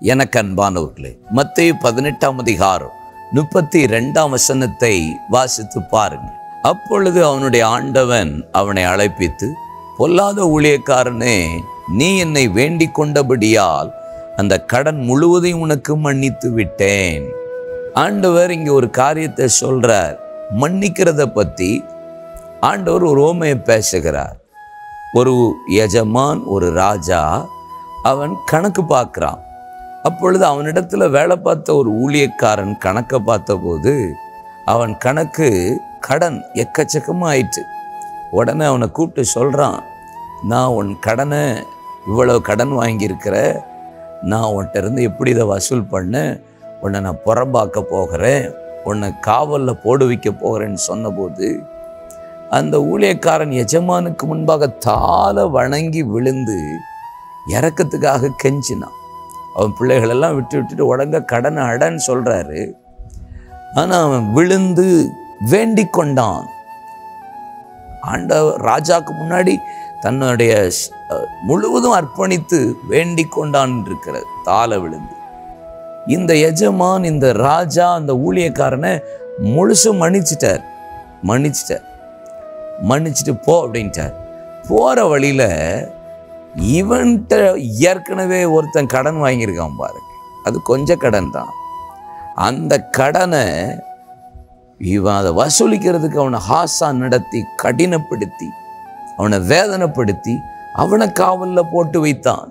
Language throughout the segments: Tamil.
எனக்கு அன்பானவர்களே மத்தேயு பதினெட்டாம் அதிகாரம் முப்பத்தி ரெண்டாம் வசனத்தை வாசித்து பாருங்கள் அப்பொழுது அவனுடைய ஆண்டவன் அவனை அழைப்பித்து பொல்லாத ஊழியக்காரனே நீ என்னை வேண்டிக் கொண்டபடியால் அந்த கடன் முழுவதையும் உனக்கு மன்னித்து விட்டேன் ஆண்டவர் இங்க ஒரு காரியத்தை சொல்றார் மன்னிக்கிறத பத்தி ஆண்டவர் ஒரு ஓமையை பேசுகிறார் ஒரு எஜமான் ஒரு ராஜா அவன் கணக்கு பார்க்குறான் அப்பொழுது அவனிடத்துல வேலை பார்த்த ஒரு ஊழியக்காரன் கணக்கை பார்த்தபோது அவன் கணக்கு கடன் எக்கச்சக்கமாக ஆயிற்று உடனே அவனை கூப்பிட்டு சொல்கிறான் நான் உன் கடனை இவ்வளவு கடன் வாங்கியிருக்கிற நான் உன்கிட்ட இருந்து எப்படி இதை வசூல் பண்ண உன்னை நான் புறம்பாக்க போகிறேன் உன்னை காவலில் போடு வைக்க போகிறேன்னு சொன்னபோது அந்த ஊழியக்காரன் எஜமானுக்கு முன்பாக தாள வணங்கி விழுந்து இறக்கத்துக்காக கெஞ்சினான் அவன் பிள்ளைகளெல்லாம் விட்டு விட்டுட்டு உடங்க கடனை அடன்னு சொல்கிறாரு ஆனால் அவன் விழுந்து வேண்டிக் கொண்டான் ஆண்டவர் ராஜாக்கு முன்னாடி தன்னுடைய ஸ்- அஹ் முழுவதும் அர்ப்பணித்து வேண்டிக் கொண்டான் இருக்கிறது தாள விழுந்து இந்த எஜமான் இந்த ராஜா அந்த ஊழியக்காரனை முழுசும் மன்னிச்சிட்டார் மன்னிச்சிட்டார் மன்னிச்சிட்டு போ அப்படின்ட்டார் போகிற வழியில் இவன்கிட்ட ஏற்கனவே ஒருத்தன் கடன் வாங்கியிருக்கான் பாருங்க அது கொஞ்ச கடன் தான் அந்த கடனை இவன் அதை வசூலிக்கிறதுக்கு அவனை ஹாசா நடத்தி கடினப்படுத்தி அவனை வேதனைப்படுத்தி அவனை காவலில் போட்டு வைத்தான்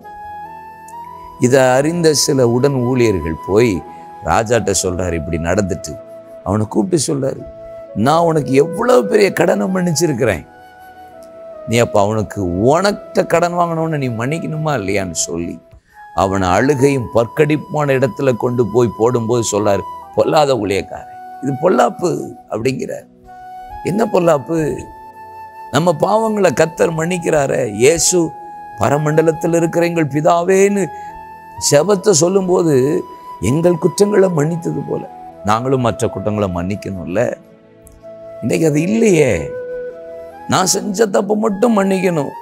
இதை அறிந்த சில உடன் ஊழியர்கள் போய் ராஜாட்ட சொல்றாரு இப்படி நடந்துட்டு அவனை கூப்பிட்டு சொல்றாரு நான் உனக்கு எவ்வளவு பெரிய கடனை மன்னிச்சிருக்கிறேன் நீ அப்போ அவனுக்கு உனக்கிட்ட கடன் வாங்கினவன நீ மன்னிக்கணுமா இல்லையான்னு சொல்லி அவனை அழுகையும் பற்கடிப்பான இடத்துல கொண்டு போய் போடும்போது சொல்றாரு பொல்லாத ஊழியக்காரன் இது பொல்லாப்பு அப்படிங்கிறார் என்ன பொல்லாப்பு நம்ம பாவங்களை கத்தர் மன்னிக்கிறாரே இயேசு பரமண்டலத்தில் இருக்கிற எங்கள் பிதாவேன்னு செபத்தை சொல்லும்போது எங்கள் குற்றங்களை மன்னித்தது போல நாங்களும் மற்ற குற்றங்களை மன்னிக்கணும்ல இன்னைக்கு அது இல்லையே நான் செஞ்ச தப்பு மட்டும் மன்னிக்கணும்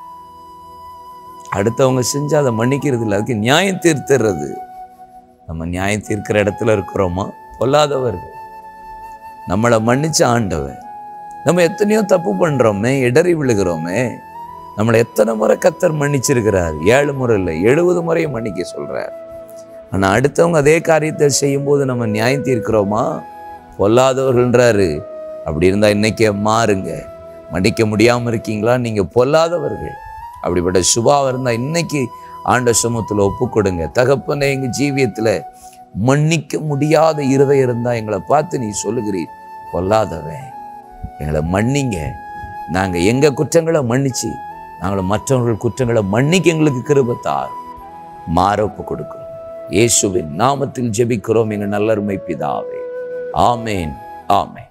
அடுத்தவங்க செஞ்சு அதை மன்னிக்கிறது இல்லை அதுக்கு நியாயம் தீர்த்துறது நம்ம நியாயம் தீர்க்கிற இடத்துல இருக்கிறோமா பொல்லாதவர்கள் நம்மளை மன்னிச்ச ஆண்டவர் நம்ம எத்தனையோ தப்பு பண்ணுறோமே இடறி விழுகிறோமே நம்மளை எத்தனை முறை கத்தர் மன்னிச்சிருக்கிறார் ஏழு முறை இல்லை எழுபது முறையும் மன்னிக்க சொல்கிறார் ஆனால் அடுத்தவங்க அதே காரியத்தை செய்யும்போது நம்ம நியாயம் தீர்க்கிறோமா பொல்லாதவர்கள்ன்றாரு அப்படி இருந்தால் இன்னைக்கே மாறுங்க மன்னிக்க முடியாமல் இருக்கீங்களா நீங்கள் பொல்லாதவர்கள் அப்படிப்பட்ட சுபாவம் இருந்தால் இன்னைக்கு ஆண்ட சமூகத்தில் ஒப்பு கொடுங்க தகப்பனே எங்கள் ஜீவியத்தில் மன்னிக்க முடியாத இருதயம் இருந்தால் எங்களை பார்த்து நீ சொல்லுகிறீர் பொல்லாதவன் எங்களை மன்னிங்க நாங்கள் எங்கள் குற்றங்களை மன்னிச்சு நாங்கள் மற்றவர்கள் குற்றங்களை மன்னிக்க எங்களுக்கு கிருபத்தார் மாற ஒப்பு கொடுக்கிறோம் இயேசுவின் நாமத்தில் ஜெபிக்கிறோம் எங்கள் நல்லருமை பிதாவே ஆமேன் ஆமேன்